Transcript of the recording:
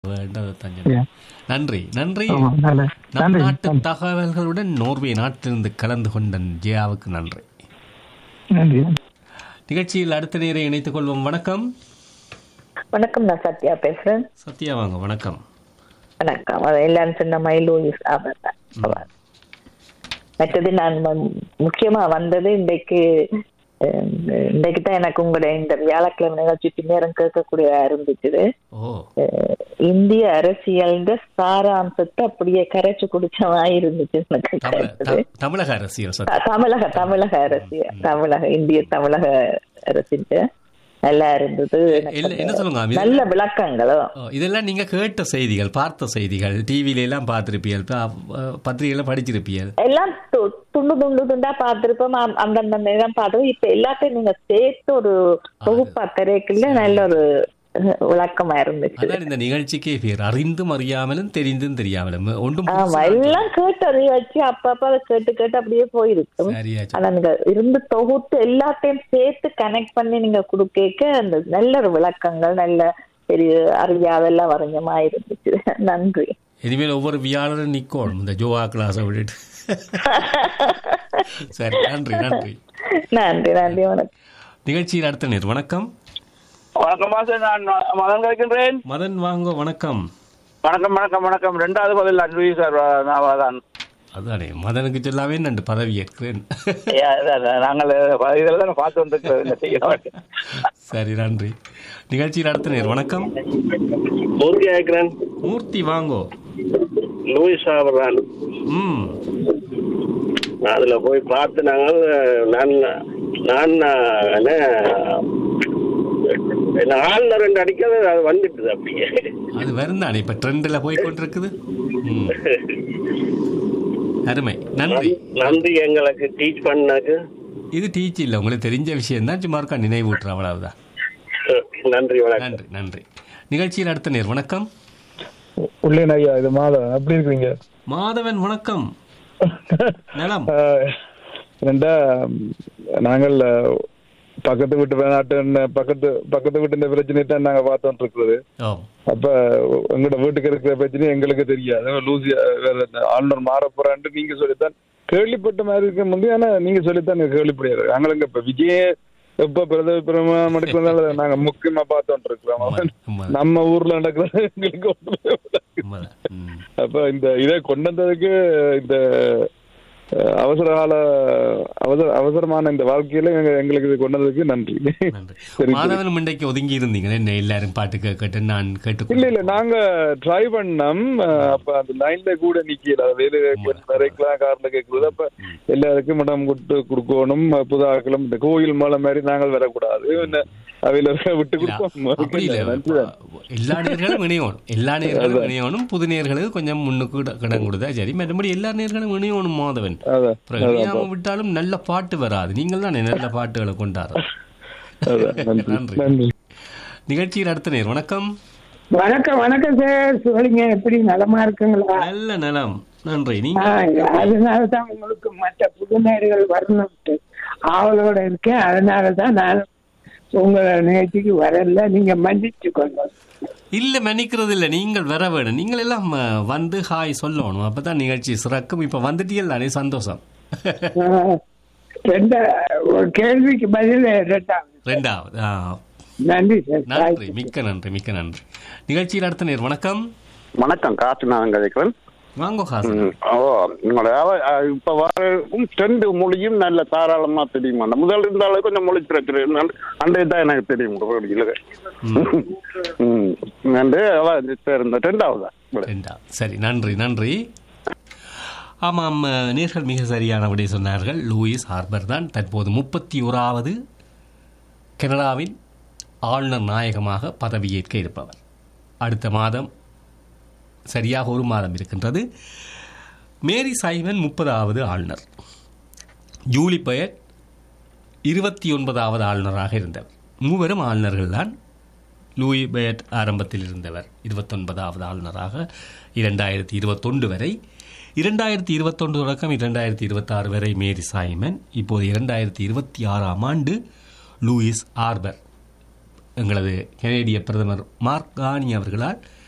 வேண்டதான் Yeah. நன்றி நன்றி ஆமா, நல்ல- நம் நன்றி நாட்டு நன்றி. தகவல்களுடன் நோர்வே நாட்டிலிருந்து கலந்து கொண்ட ஜெயாவுக்கு நன்றி நன்றி நிகழ்ச்சியில் அடுத்த நேரை இணைத்துக் கொள்வோம் வணக்கம் வணக்கம் நான் சத்யா பேசுறேன் சத்யா வாங்க வணக்கம் வணக்கம் அது எல்லாரும் சொன்ன மாதிரி லூயிஸ் அவர் தான் அவர். மற்றது நான் வந்- முக்கியமா வந்தது இன்றைக்கு அஹ், இன்றைக்கு தான் எனக்கு உங்களுடைய இந்த வியாழக்கிழமை நிகழ்ச்சி பின்னேரம் கேட்கக்கூடியதா இருந்துச்சு ஓ அஹ், இந்திய அரசியல் சாராம்சத்தை அப்படியே கரைச்சு குடிச்ச மாதிரி இருந்துச்சு எனக்கு தமிழ கேட்டது. த- தமிழக அரசியல் சத்யா த- தமிழக தமிழக அரசியல் தமிழக இந்திய தமிழக அரசின் நல்லா இருந்தது எனக்கு இல்ல, என்ன சொல்லுங்க அமீர்? நல்ல விளக்கங்களும் ஓ, இதெல்லாம் நீங்க கேட்ட செய்திகள் பார்த்த செய்திகள் டிவில எல்லாம் பார்த்திருப்பீர்கள் ப- பத்திரிகையில படிச்சிருப்பீர்கள் எல்லாம் து- துண்டு துண்டு துண்டா பார்த்திருப்போம் அ- அந்தந்த நேரம் பார்த்தோம் இப்ப எல்லாத்தையும் நீங்க சேர்த்து ஒரு தொகுப்பா திரைக்குள்ள நல்ல ஒரு அஹ், விளக்கமா இருந்துச்சு அதான் இந்த நிகழ்ச்சிக்கே பேர் அறிந்தும் அறியாமலும் தெரிந்தும் தெரியாமலும் ஒன்றும் ஆமா புதுசா எல்லாம் கேட்டு அதை வச்சு அப்பப்ப அதை கேட்டு கேட்டு அப்படியே போயிருக்கும் சரியா சொன்னீங்க. ஆனா நீங்க இருந்து தொகுத்து எல்லாத்தையும் சேர்த்து கனெக்ட் பண்ணி நீங்க கொடுக்க அந்த நல்ல ஒரு விளக்கங்கள் நல்ல பெரிய அறியாதெல்லாம் வரைஞ்சமா இருந்துச்சு நன்றி இனிமேல் ஒவ்வொரு வியாழரும் நிக்கணும் இந்த ஜோவா கிளாஸை விட்டுட்டு சரி நன்றி நன்றி நன்றி நன்றி வணக்கம் நிகழ்ச்சியில் அடுத்த நேர் வணக்கம் வணக்கம் மாசம் நான் மகன் கேட்கின்றேன் மதன் வாங்க வணக்கம் வணக்கம் வணக்கம் வணக்கம் ரெண்டாவது பதில் அன்பு சார் நான் தான் அதானே மதனுக்கு சொல்லாவே நண்டு பதவி ஏற்கிறேன் நாங்கள் இதில் தான் பார்த்து வந்துருக்கிறோம் இந்த செய்ய சரி நன்றி நிகழ்ச்சியில் அடுத்த நேர் வணக்கம் மூர்த்தி ஆக்கிறேன் மூர்த்தி வாங்கோ லூயிஸ் ஆவறான் ம் அதுல போய் பார்த்து நாங்கள் நான் நான் என்ன என்ன ஆளுநர் ரெண்டு அடிக்காத அது வந்துட்டுது அப்படியே அது வருந்தானே இப்ப ட்ரெண்டில் போய் கொண்டிருக்குது ம் அருமை நன்றி நன்றி எங்களுக்கு டீச் பண்ணக்கு இது டீச் இல்லை உங்களுக்கு தெரிஞ்ச விஷயம் தான் சும்மா இருக்கா நினைவூட்டுற அவ்வளவுதான் நன்றி வணக்கம் நன்றி நன்றி நிகழ்ச்சியில் அடுத்த நேர் வணக்கம் உள்ளேன் ஐயா இது மாதம் எப்படி இருக்கீங்க மாதவன் வணக்கம் நலம் ஆஹ், ரெண்டா நாங்கள் ஆஹ், பக்கத்து வீட்டு நாட்டு பக்கத்து பக்கத்து வீட்டு இந்த பிரச்சனையை தான் நாங்க பார்த்துட்டு இருக்கிறது ஓ அப்ப எங்களோட வீட்டுக்கு இருக்கிற பிரச்சனை எங்களுக்கு தெரியாது லூசி வேற என்ன, ஆளுநர் மாற போறான்ட்டு நீங்க சொல்லித்தான் கேள்விப்பட்ட மாதிரி இருக்க முடியும் ஆனா நீங்க சொல்லித்தான் எனக்கு கேள்விப்படையாது நாங்களும் இப்ப விஜய எப்ப பிரதம பிரதம நடக்கிறதுனால நாங்க முக்கியமா பார்த்துட்டு இருக்கிறோம் உண்மை- உண்மைதான். நம்ம ஊர்ல நடக்கிறது எங்களுக்கு ஒண்ணுமே விளங்காது. உண்மைதான். ம். அப்ப இந்த இதை கொண்டு வந்ததுக்கு இந்த அஹ், அவசர கால அவசர அவசரமான இந்த வாழ்க்கையில எங்க- எங்களுக்கு இது கொண்டு வந்ததுக்கு நன்றி நன்றி சரி, மாதவன் இன்றைக்கு ஒதுங்கி இருந்தீங்களே என்ன எல்லாரும் பாட்டு கேட்டு நான் கேட்டு இல்ல இல்ல நாங்க ட்ரை பண்ணோம் அஹ், அப்ப அந்த லைன்ல கூட நிக்கல வேறு வரைக்கலாம் கார்ல கேக்குறது அப்ப எல்லாருக்கும் இடம் கொடுத்து கொடுக்கணும் புதாக்களும் இந்த கோயில் மலை மாதிரி நாங்கள் வரக்கூடாது என்ன அவையில விட்டு கொடுப்போம் அப்படி இல்ல நன்றிதான். எல்லா நேர்களும் இணையணும் எல்லா நேர்களும் இணையணும் புது நேர்களுக்கு கொஞ்சம் முன்னுக்கு இட- இடம் கொடுத்தா சரி மற்றபடி எல்லா நேர்களும் இணையணும் மாதவன் அதான் அப்புறம் இணையாம விட்டாலும் நல்ல பாட்டு வராது நீங்கள் தான் நல்ல பாட்டுகளை கொண்டாடுற அதான் நன்றி நன்றி. நன்றி நிகழ்ச்சியில் அடுத்த நேர் வணக்கம் வணக்கம் வணக்கம் சார் சொல்லுங்க எப்படி நலமா இருக்குங்களா நல்ல நலம் நன்றி நீங்க ஆ, அதனாலதான் உங்களுக்கு மற்ற புதுநேர்கள் வரணும்ட்டு ஆவலோட இருக்கேன் அதனாலதான் நான் உங்களை நிகழ்ச்சிக்கு வரல நீங்க மன்னிச்சு கொள்ளுங்க இல்ல மன்னிக்கிறது இல்ல நீங்கள் வர வேணும் நீங்கள் எல்லாம் அஹ், வந்து ஹாய் சொல்லணும் அப்பதான் நிகழ்ச்சி சிறக்கும் இப்ப வந்துட்டீர்கள் தானே சந்தோஷம் ஆ, ரெண்ட ஒரு கேள்விக்கு பதில் ரெண்டாவது ரெண்டாவது ஆ, நன்றி சார் நன்றி மிக்க நன்றி மிக்க நன்றி நிகழ்ச்சியில் அடுத்த நேர் வணக்கம் வணக்கம் காற்று நான் கதைக்கிறேன் வாங்கோ ஹாசன் ம், ஓ உங்களோட அவ- அ, இப்ப வரும் ரெண்டு மொழியும் நல்ல தாராளமா தெரியுமா முதல்ல இருந்தாலும் கொஞ்சம் மொழி பிரச்சனை இருந்தாலும் அன்றைய தான் எனக்கு தெரியும் மொழியில. ம் நன்று அவ இருந்த ரெண்டாவதா ரெண்டா சரி நன்றி நன்றி ஆமாம் அஹ், நேர்கள் மிக சரியானபடி சொன்னார்கள் லூயிஸ் ஹார்பர் தான் தற்போது முப்பத்தி ஓராவது கனடாவின் ஆளுநர் நாயகமாக பதவியேற்க இருப்பவர் அடுத்த மாதம் சரியாக ஒரு மாதம் இருக்கின்றது மேரி சைமன் முப்பதாவது ஆளுநர் ஜூலி பயட் இருபத்தி ஒன்பதாவது ஆளுநராக இருந்தவர் மூவரும் ஆளுநர்கள் தான் லூயி பயட் ஆரம்பத்தில் இருந்தவர் இருபத்தொன்பதாவது ஆளுநராக இரண்டாயிரத்தி இருபத்தொன்று வரை இரண்டாயிரத்தி இருபத்தொன்று தொடக்கம் இரண்டாயிரத்தி இருபத்தாறு வரை மேரி சாய்மன் இப்போது இரண்டாயிரத்தி இருபத்தி ஆறாம் ஆண்டு லூயிஸ் ஆர்பர் எங்களது கனேடிய பிரதமர் மார்க் கானி அவர்களால்